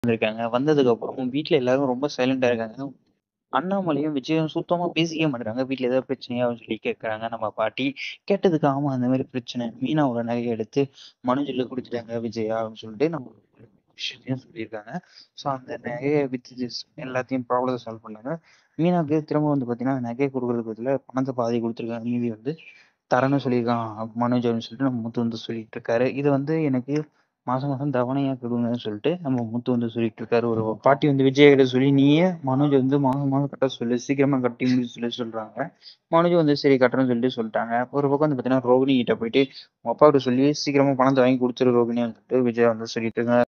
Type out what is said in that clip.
வந்திருக்காங்க. வந்ததுக்கப்புறம் வீட்ல எல்லாரும் ரொம்ப சைலண்டா இருக்காங்க. அண்ணாமலையும், விஜயும் சுத்தமா பேசிக்கவே மாட்டேங்கிறாங்க. வீட்ல ஏதாவது பிரச்சனையா? அப்படின்னு சொல்லி கேட்கறாங்க நம்ம பாட்டி. கேட்டதுக்கு ஆமா அந்த மாரி பிரச்சனை. மீனாவோட நகைய எடுத்து மனோஜ்ல குடுத்துட்டாங்க விஜயா அப்படின்னு சொல்லிட்டு நம்ம விஷயத்தையும் சொல்லியிருக்காங்க. ஸோ அந்த நகைய வித்து எல்லாத்தையும் ப்ராப்ளத்த சால்வ் பண்ணாங்க. மீனாவுக்கு திரும்ப வந்து பார்த்தீங்கன்னா, நகைய குடுக்குறதுக்கு பதிலா பணத்த பாதி குடுத்துருக்காங்க. மீதி வந்து தரேன்னு சொல்லியிருக்கான் மனோஜ் அப்படின்னு சொல்லிட்டு நம்ம முத்து வந்து சொல்லிட்டு இருக்காரு. இது வந்து எனக்கு மாசம் மாசம் தவணையா குடுங்கன்னு சொல்லிட்டு நம்ம முத்து வந்து சொல்லிட்டு இருக்காரு. ஒரு பாட்டி வந்து விஜய் கிட்ட சொல்லி நீயே மனோஜ் வந்து மாசம் மாசம் கட்ட சொல்லு. சீக்கிரமா கட்டி முடிக்க சொல்லி சொல்றாங்க. மனோஜ் வந்து சரி கட்டுறேன்னு சொல்லிட்டு சொல்லிட்டாங்க. ஒரு பக்கம் வந்து பார்த்தீங்கன்னா, ரோகிணி கிட்ட போயிட்டு உங்க அப்பாகிட்ட சொல்லி சீக்கிரமா பணத்த வாங்கி குடுத்துரு ரோகிணி சொல்லிட்டு விஜயா வந்து சொல்லிட்டு இருக்காங்க.